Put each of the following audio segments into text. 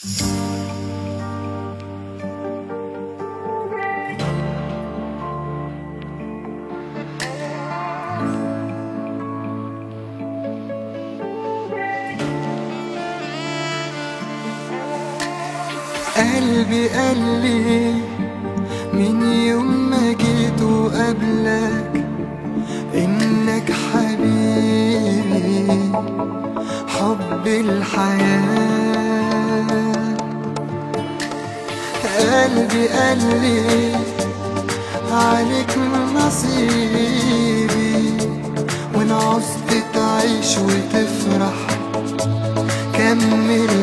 قلبي قال لي من يوم ما جيت وقبلك انك حبيبي حب الحياة قلبي قال لي عليك نصيبي وان عوزت تعيش وتفرح كمل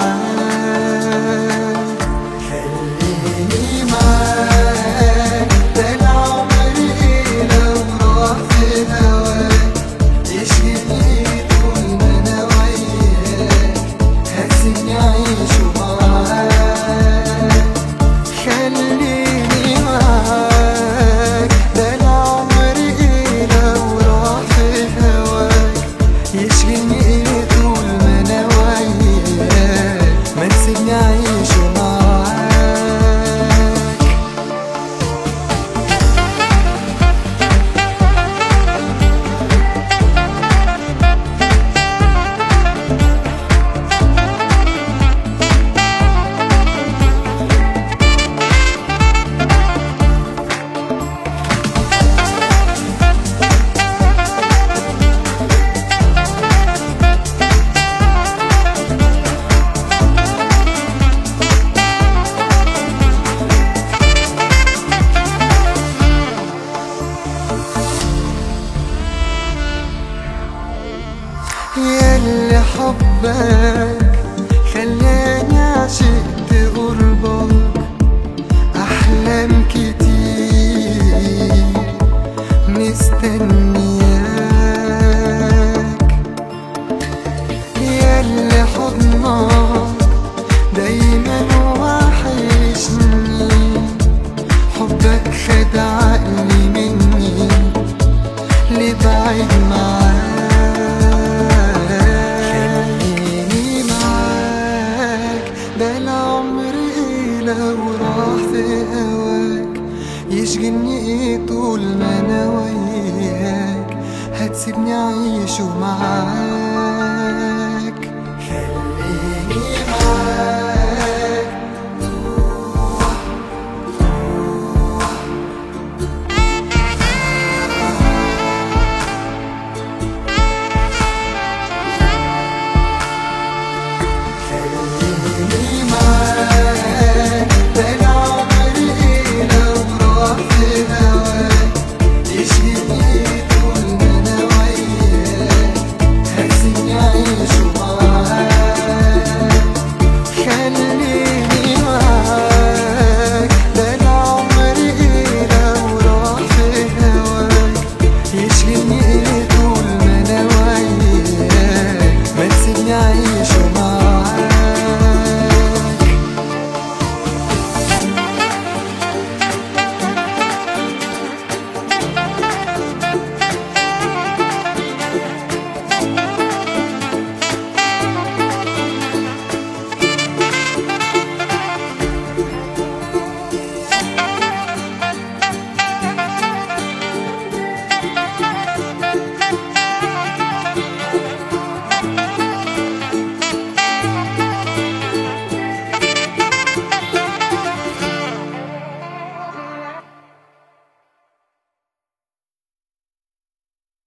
معاك خليني معاك ده العمر لو راح في هواك يشغلني طول ما انا وياك هسيبني اعيش معاك خليني معاك ده العمر لو راح في هواك يشغلني طول ما انا وياك ما تسيبني اعيش معاك ياللي حبك خلاني عشقت قربك أحلام كتير مستنياك ياللي حضنك دايما وحشني حبك خد عقلي مني لبعيد معاك خليني معاك ده العمر لو راح في هواك يشغلني ايه طول ما انا وياك هتسيبني اعيش معاك